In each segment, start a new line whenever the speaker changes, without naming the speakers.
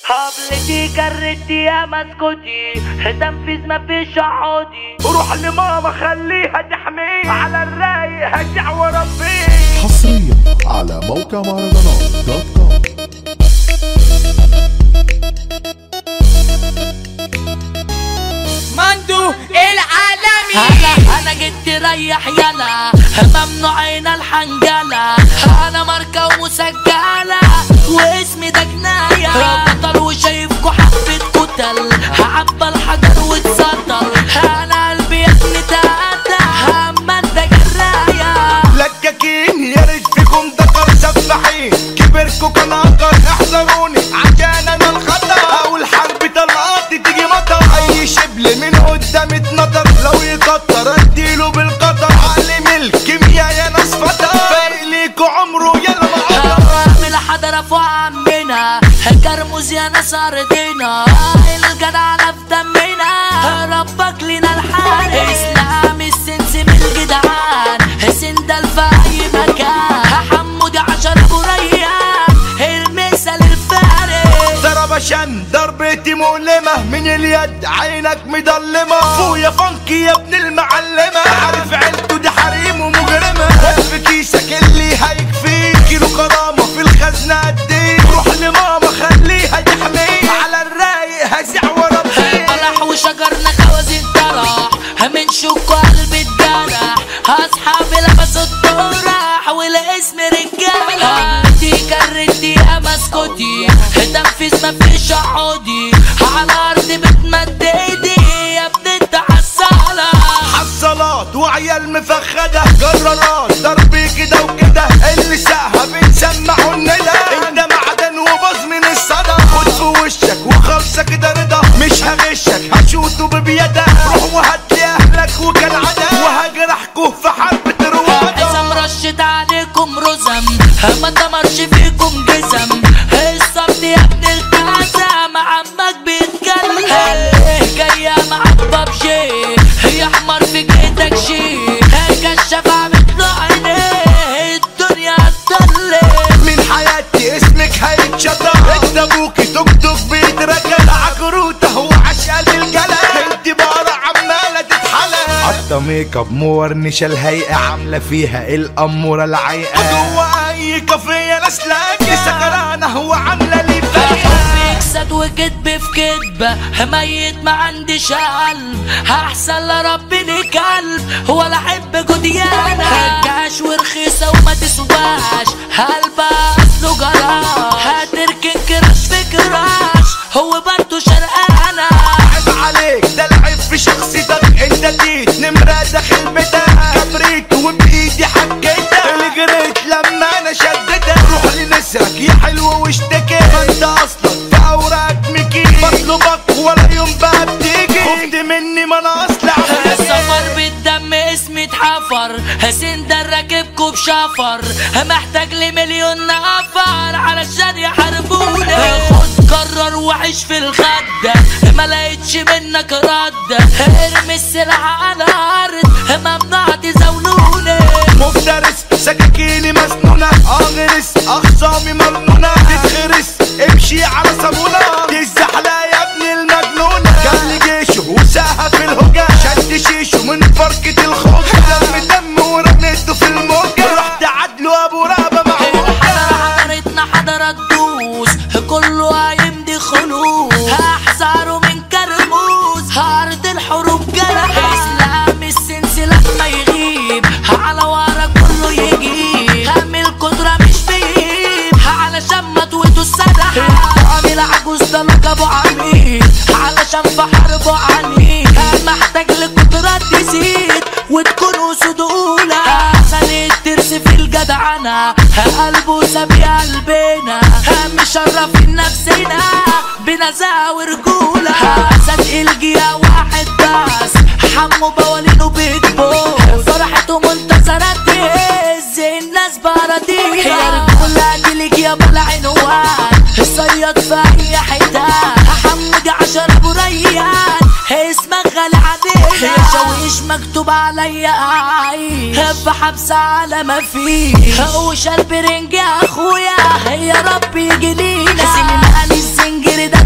هبلتي كرتي يا مسكوتي تنفيذ مفيش عودي
روح لماما خليها تحميه على الرايق هجع وربيه
حصريا على موقع مهرجانات دوت كوم
مندو العالمي
انا انا جيت تريح يلا ممنوعين الحنجلة انا ماركة ومسجلة واسمي ده جناية بطل وشايفكوا حبة كتل هعبى الحجر واتسطل انا قلبي يا ابني تقطع اما انت جراية
لكاكين يا ريت فيكم ذكر سفاحين كبركوا كان اقر احذروني عشان انا الخطر او الحرب طلقات تيجي مطر اي شبل من قدام اتنطر لو يكتر اديله بالقطر علم الكيمياء يا ناس فتر فارق ليكوا عمره يلا معطر
من حضرة فوق عمنا كرموز يا ناس ارضنا الجدع في دمنا ربك لنا الحال اسلام السنس من الجدعان سندل في اي مكان حمودي عشر بريان المثل الفارق
ضرب شن ضربتي مؤلمة من اليد عينك مضلمة فويا فانكي يا ابن المعلمة عارف عيلته دي حريم ومجرمة خد في كيسك اللي هيكفيك كيلو كرامة في الخزنة قديك روح لماما خليها تحميك على الرايق هزع وربيك
بلح وشجرنا خوازيق طرح من شوك قلبي اتجرح اصحابي لبسوا الطرح والاسم رجاله دي كرتي يا مسكوتي تنفيذ مفيش عودي على الارض بتمد ايدي يا ابن انت حصاله
حصلات وعيال مفخدة جرارات ضربي كده وكده اللي ساها بنسمعه الندى انت معدن وباظ من الصدى خد في وشك وخلصة كده رضا مش هغشك هشوته ببيدك روح وهات لي اهلك وكالعادة وهجرحكوا في حرب روادة
اذا مرشد عليكم رزم ما دمرش فيكم جزم الصبت يا ابن التعزم عمك بيتكلم جاية معبى بشي يحمر في جيتك شي كشف عملت له عينيه الدنيا هتضلم
من حياتي اسمك هيتشطر انت ابوكي توك توك بيتركب عكروته وعشقة الجلال انت بقرة عمالة تتحلى حاطة ميك اب مورنشة الهيئة عاملة فيها الأمورة العيقة وجوه أي كافيه ناس لاقي سكرانة وعاملة لي فايقة
بيكسد وكدب في كدبة ميت ما عنديش قلب احسن لربني كلب ولا احب جديانة كاش ورخيصة وما تسواش قلبها اصله جراش هتركن كراش في كراش هو برضه شرقانة
عيب عليك ده العيب في شخصيتك انت جيت نمرة داخل بيتك كبريت وبايدي حكيتك اللي جريت لما انا شدتك روح لنسرك يا حلو واشتكي ما انت اصلا في اوراق مكي بطلبك ولا يوم بقى بتيجي خفت مني ما انا اصلا عملت
السفر بالدم اسمي اتحفر سندر راكبكوا بشفر محتاج لي مليون نفر علشان يحاربوني خد قرر وعيش في الخد ما لقيتش منك رد ارمي السلاح على الارض ممنوع تزاولوني
مفترس سكاكيني مسنونة اغرس اخصامي ممنونة تتخرس امشي على صابونة تزحلى يا ابن المجنونة كان جيشه وساها في الهجة شد شيشه من فركة الخوجة دم دم ورميته في الموجة رحت عدله ابو رقبة معوجة
الحضرة حضرتنا حضرة تدوس كله هيمضي خلوص هحذره من كرموز عرض الحروب جرح اسلام السنس لما يغيب على ورا كله يجيب هم القدرة مش بيجيب علشان مطوته السدح عامل عجوز ده لقبه عميد علشان في حربه عنيد محتاج لقدرات تزيد وتكون اسود اولى حسن الترس في الجدعنة قلبه سابي قلبنا مشرف نفسنا بنزاهة ورجولة صدق الجيا واحد بس حمو بوالينه بيكبر فرحته منتصرات تهز الناس باراديس يا رجولة دي ليك يا بلا عنوان الصياد في اي حتة حمودي عشر ابو ريان اسمك غالي علينا يا شويش مكتوب عليا عين في حبس على ما فيه وش البرنج يا اخويا يا رب يجي لينا سنين الزنجر ده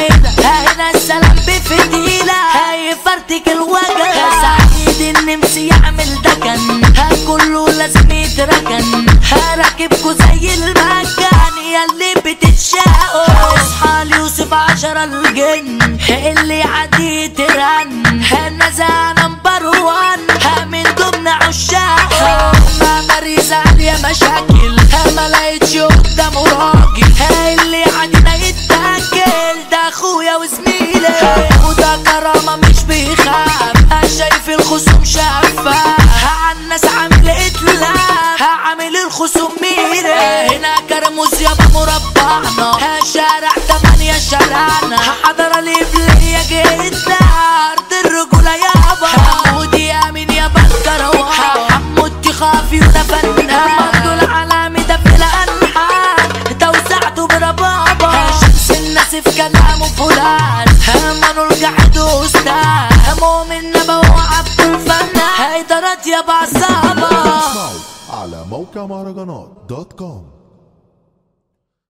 كده هنا السلام بفتيلة هيفرتك الوجه سعيد النمسي يعمل دكن ها كله لازم يتركن هراكبكوا زي المكان ياللي بتتشاقوا اصحى ليوسف عشرة الجن اللي عدي يترن هنزا نمبر وان ها من ضمن عشاقه ما مريزة عليا مشاكل ها ما لقيتش قدامه راجل ها اللي عدينا يتاكل ده اخويا وزميلي وده كرامة مش بيخاف ها شايف الخصوم شفاف ها عالناس عامل اتلاف ها عامل الخصوم ميري هنا كرموز يابا مربعنا ها شارع تمانية شارعنا ها حضر الإبلية جيتنا أرض الرجولة يابا حمودي أمين يابا الكروان حمودي خافي وده فنان برضو العالمي ده في الأنحاء توزعته بربابا شمس الناس في كلامه فلان همنوا القعد أستاذ مؤمن نبوي عبد الفنان هيدرات يا بعصابة
على موقع مهرجانات دوت كوم